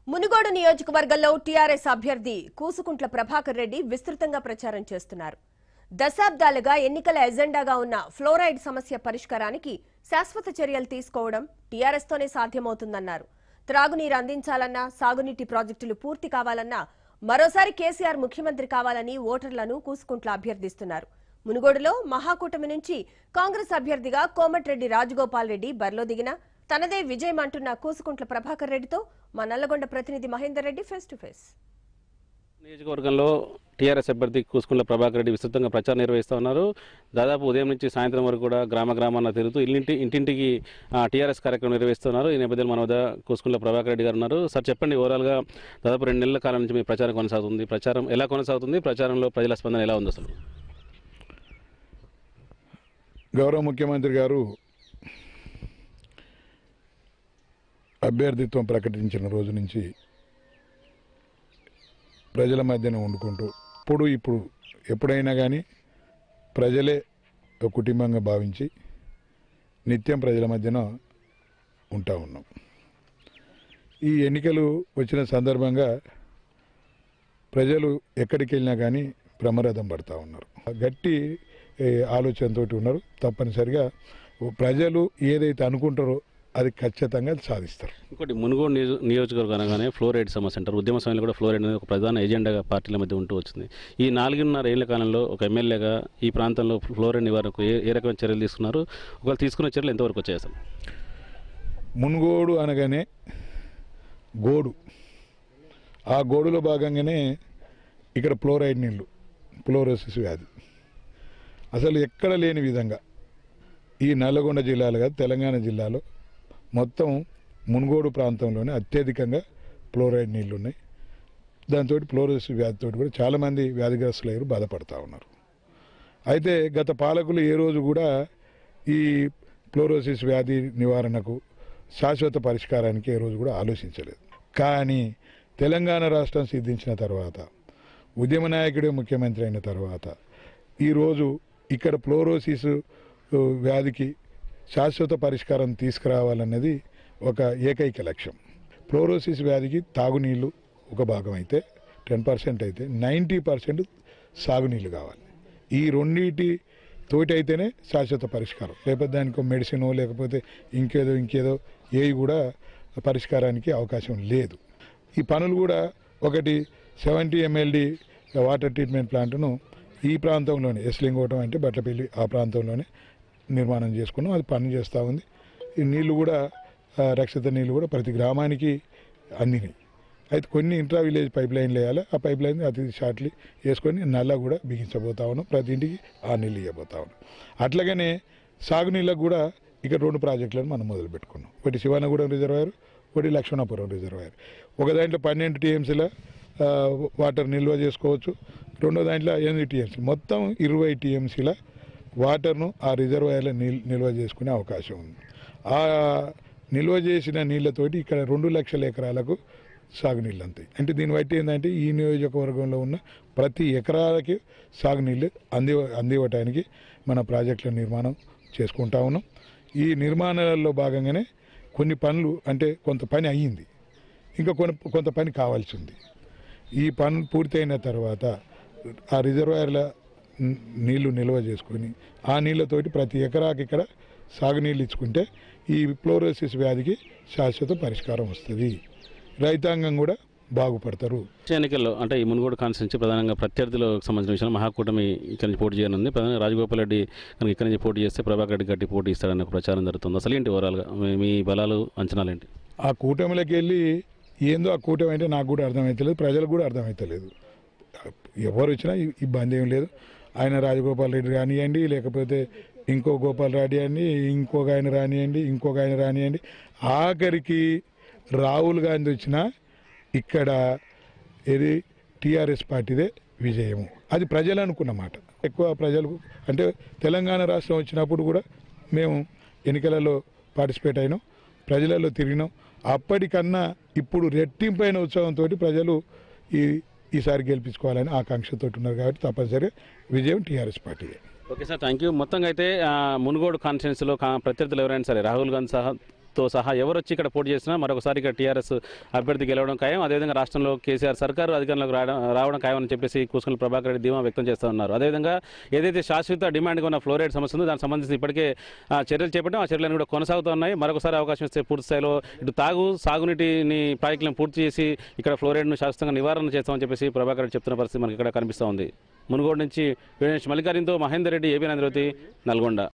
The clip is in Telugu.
మునుగోడు నియోజకవర్గంలో టీఆర్ఎస్ అభ్యర్థి కూసుకుంట్ల ప్రభాకర్ రెడ్డి విస్తృతంగా ప్రచారం చేస్తున్నారు దశాబ్దాలుగా ఎన్నికల ఎజెండాగా ఉన్న ఫ్లోరైడ్ సమస్య పరిష్కారానికి శాశ్వత చర్యలు తీసుకోవడం టీఆర్ఎస్ తోనే సాధ్యమవుతుందన్నారు త్రాగునీరు అందించాలన్నా సాగునీటి ప్రాజెక్టులు పూర్తి కావాలన్నా మరోసారి కేసీఆర్ ముఖ్యమంత్రి కావాలని ఓటర్లను కూసుకుంట్ల అభ్యర్థిస్తున్నారు మునుగోడులో మహాకూటమి నుంచి కాంగ్రెస్ అభ్యర్థిగా కోమటిరెడ్డి రాజగోపాల్ రెడ్డి బరిలో దిగిన తనదే విజయం అంటున్న కూసుకుంట్ల ప్రభాకర్ రెడ్డితో మా నల్లగొండ ప్రతినిధి Mahender Reddy face to face నియోజకవర్గంలో టీఆర్ఎస్ అభ్యర్థి కూసుకుంట్ల ప్రభాకర్ రెడ్డి విస్తృతంగా ప్రచారం నిర్వహిస్తూ ఉన్నారు దాదాపు ఉదయం నుంచి సాయంత్రం వరకు కూడా గ్రామ గ్రామాన తిరుగుతూ ఇల్లింటి ఇంటింటికి టీఆర్ఎస్ కార్యక్రమం నిర్వహిస్తున్నారు ఈ నేపథ్యంలో మన వద్ద కూసుకుంట్ల ప్రభాకర్ రెడ్డి గారు ఉన్నారు సార్ చెప్పండి ఓవరాల్గా దాదాపు రెండు నెలల కాలం నుంచి మీ ప్రచారం కొనసాగుతుంది ప్రచారం ఎలా కొనసాగుతుంది ప్రచారంలో ప్రజల స్పందన ఎలా ఉంది అసలు గౌరవ ముఖ్యమంత్రి గారు అభ్యర్థిత్వం ప్రకటించిన రోజు నుంచి ప్రజల మధ్యన వండుకుంటూ ఇప్పుడు ఇప్పుడు ఎప్పుడైనా కానీ ప్రజలే ఒక కుటుంబంగా భావించి నిత్యం ప్రజల మధ్యన ఉంటా ఉన్నాం ఈ ఎన్నికలు వచ్చిన సందర్భంగా ప్రజలు ఎక్కడికి వెళ్ళినా కానీ బ్రహ్మరథం పడతా ఉన్నారు గట్టి ఏ, ఆలోచనతోటి ఉన్నారు తప్పనిసరిగా ప్రజలు ఏదైతే అనుకుంటారో అది ఖచ్చితంగా సాధిస్తారు ఇంకోటి మునుగోడు నియోజ నియోజకవర్గం అనగానే ఫ్లోరైడ్ సమస్య అంటారు ఉద్యమ సమయంలో కూడా ఫ్లోరైడ్ అనేది ఒక ప్రధాన ఎజెండాగా పార్టీల మధ్య ఉంటూ వచ్చింది ఈ నాలుగున్నర ఏళ్ల కాలంలో ఒక ఎమ్మెల్యేగా ఈ ప్రాంతంలో ఫ్లోరైడ్ నివారణకు ఏ ఏ రకమైన చర్యలు తీసుకున్నారు ఒకవేళ తీసుకున్న చర్యలు ఎంతవరకు వచ్చాయి అసలు మునుగోడు అనగానే గోడు ఆ గోడులో భాగంగానే ఇక్కడ ఫ్లోరైడ్ నీళ్ళు ఫ్లోరోసిస్ వ్యాధి అసలు ఎక్కడ లేని విధంగా ఈ నల్లగొండ జిల్లాలో కాదు తెలంగాణ జిల్లాలో మొత్తం మునుగోడు ప్రాంతంలోనే అత్యధికంగా ఫ్లోరైడ్ నీళ్లు ఉన్నాయి దాంతో ఫ్లోరోసిస్ వ్యాధితో కూడా చాలామంది వ్యాధిగ్రస్తులయ్యారు బాధపడతా ఉన్నారు అయితే గత పాలకులు ఏ రోజు కూడా ఈ ఫ్లోరోసిస్ వ్యాధి నివారణకు శాశ్వత పరిష్కారానికి ఏ రోజు కూడా ఆలోచించలేదు కానీ తెలంగాణ రాష్ట్రం సిద్ధించిన తర్వాత ఉద్యమ నాయకుడే ముఖ్యమంత్రి అయిన తర్వాత ఈరోజు ఇక్కడ ఫ్లోరోసిస్ ఉ, వ్యాధికి శాశ్వత పరిష్కారం తీసుకురావాలన్నది ఒక ఏకైక లక్ష్యం ఫ్లోరోసిస్ వ్యాధికి తాగునీళ్ళు ఒక భాగం అయితే టెన్ పర్సెంట్ అయితే నైంటీ పర్సెంట్ సాగునీళ్ళు కావాలి ఈ రెండింటి తోటి అయితేనే శాశ్వత పరిష్కారం లేకపోతే దానికి మెడిసిన్ లేకపోతే ఇంకేదో ఇంకేదో ఏవి కూడా పరిష్కారానికి అవకాశం లేదు ఈ పనులు కూడా ఒకటి సెవెంటీ ఎంఎల్డి వాటర్ ట్రీట్మెంట్ ప్లాంట్ను ఈ ప్రాంతంలోనే ఎస్లింగోటం అంటే బట్లపల్లి ఆ ప్రాంతంలోనే నిర్మాణం చేసుకున్నాం అది పని చేస్తూ ఉంది ఈ నీళ్లు కూడా ఆ, రక్షిత నీళ్లు కూడా ప్రతి గ్రామానికి అందినాయి అయితే కొన్ని ఇంట్రా విలేజ్ పైప్ లైన్లు వేయాలి ఆ పైప్ లైన్ అతి షార్ట్లీ వేసుకొని నల్ల కూడా బిగించబోతా ఉన్నాం ప్రతి ఇంటికి ఆ నీళ్ళు ఇవ్వబోతా ఉన్నాం అట్లాగనే సాగునీళ్ళకు కూడా ఇక్కడ రెండు ప్రాజెక్టులను మనం మొదలు పెట్టుకున్నాం ఒకటి శివానగూడెం రిజర్వాయర్ ఒకటి లక్ష్మణాపురం రిజర్వాయర్ ఒక దాంట్లో పన్నెండు టీఎంసీల వాటర్ నిల్వ చేసుకోవచ్చు రెండో దాంట్లో ఎనిమిది టీఎంసీ మొత్తం ఇరవై టీఎంసీల వాటర్ను ఆ రిజర్వాయర్లో నిల్ నిల్వ చేసుకునే అవకాశం ఉంది ఆ నిల్వ చేసిన నీళ్లతోటి ఇక్కడ రెండు లక్షల ఎకరాలకు సాగునీళ్ళు అంతాయి అంటే దీన్ని బట్టి ఏంటంటే ఈ నియోజకవర్గంలో ఉన్న ప్రతి ఎకరాలకి సాగునీళ్ళు అంది అందివ్వటానికి మన ప్రాజెక్టుల నిర్మాణం చేసుకుంటా ఉన్నాం ఈ నిర్మాణాలలో భాగంగానే కొన్ని పనులు అంటే కొంత పని అయ్యింది ఇంకా కొన్ని కొంత పని కావాల్సి ఉంది ఈ పని పూర్తయిన తర్వాత ఆ రిజర్వాయర్ల ని- నీళ్లు నిల్వ చేసుకొని ఆ నీళ్లతోటి ప్రతి ఎకరాకి ఇక్కడ సాగునీళ్ళు ఇచ్చుకుంటే ఈ ఫ్లోరోసిస్ వ్యాధికి శాశ్వత పరిష్కారం వస్తుంది రైతాంగం కూడా బాగుపడతారు వచ్చే ఎన్నికల్లో అంటే ఈ మునుగోడు కాన్స్టిట్యూన్సీ ప్రధానంగా ప్రత్యర్థులకు సంబంధించిన విషయంలో మహాకూటమి ఇక్కడి నుంచి పోటీ చేయనుంది ప్రధానంగా రాజగోపాల్ రెడ్డి కనుక ఇక్కడి నుంచి పోటీ చేస్తే ప్రభాకర్ రెడ్డి గట్టి పోటీ ఇస్తాడనే ఒక ప్రచారం జరుగుతుంది అసలు ఏంటి ఓవరాల్గా మీ- మీ బలాలు అంచనాలు ఏంటి ఆ కూటమిలోకి వెళ్ళి ఏందో ఆ కూటమి అంటే నాకు కూడా అర్థమవుతలేదు ప్రజలకు కూడా అర్థమవుతలేదు ఎవరు వచ్చినా ఇ- ఇబ్బంది ఏం లేదు ఆయన రాజగోపాల్ రెడ్డి రానియండి లేకపోతే ఇంకో గోపాల్ రెడ్డి అని ఇంకొక ఆయన రానియండి ఇంకొక ఆయన రానియండి ఆఖరికి రాహుల్ గాంధీ వచ్చినా ఇక్కడ ఇది టీఆర్ఎస్ పార్టీదే విజయము అది ప్రజలు అనుకున్న మాట ఎక్కువ ప్రజలకు అంటే తెలంగాణ రాష్ట్రం వచ్చినప్పుడు కూడా మేము ఎన్నికలలో పార్టిసిపేట్ అయినాం ప్రజలలో తిరిగినాం అప్పటికన్నా ఇప్పుడు రెట్టింపైన ఉత్సవంతో ప్రజలు ఈ ఈసారి గెలిపించుకోవాలని ఆకాంక్షతో ఉన్నారు కాబట్టి తప్పనిసరిగా విజయం టీఆర్ఎస్ పార్టీదే ఓకే సార్ థ్యాంక్ యూ మొత్తంగా అయితే ఆ, మునుగోడు కాన్స్టిట్యున్సీలో కా ప్రత్యర్థులు ఎవరైనా సరే రాహుల్ గాంధీ సహా తో సహా ఎవరు వచ్చి ఇక్కడ పోటీ చేసినా మరొకసారి ఇక్కడ టీఆర్ఎస్ అభ్యర్థి గెలవడం ఖాయం అదేవిధంగా రాష్ట్రంలో కేసీఆర్ సర్కారు అధికారంలోకి రావడం రావడం ఖాయం అని చెప్పేసి కూసుకుల ప్రభాకర్ రెడ్డి ధీమా వ్యక్తం చేస్తూ ఉన్నారు అదేవిధంగా ఏదైతే శాశ్వత డిమాండ్గా ఉన్న ఫ్లోరైడ్ సమస్య ఉందో దానికి సంబంధించి ఇప్పటికే ఆ, చర్యలు చేపట్టాం ఆ చర్యలను కూడా కొనసాగుతూ ఉన్నాయి మరొకసారి అవకాశం ఇస్తే పూర్తి స్థాయిలో ఇటు తాగు సాగునీటిని ప్రాజెక్టులను పూర్తి చేసి ఇక్కడ ఫ్లోరైడ్ను శాశ్వతంగా నివారణ చేస్తామని చెప్పేసి ప్రభాకర్ రెడ్డి చెప్తున్న పరిస్థితి మనకి ఇక్కడ కనిపిస్తూ ఉంది మునుగోడు నుంచి వీణేష్ మల్లికార్జునతో మహేందర్ రెడ్డి ఏబీ నంద్రవతి నల్గొండ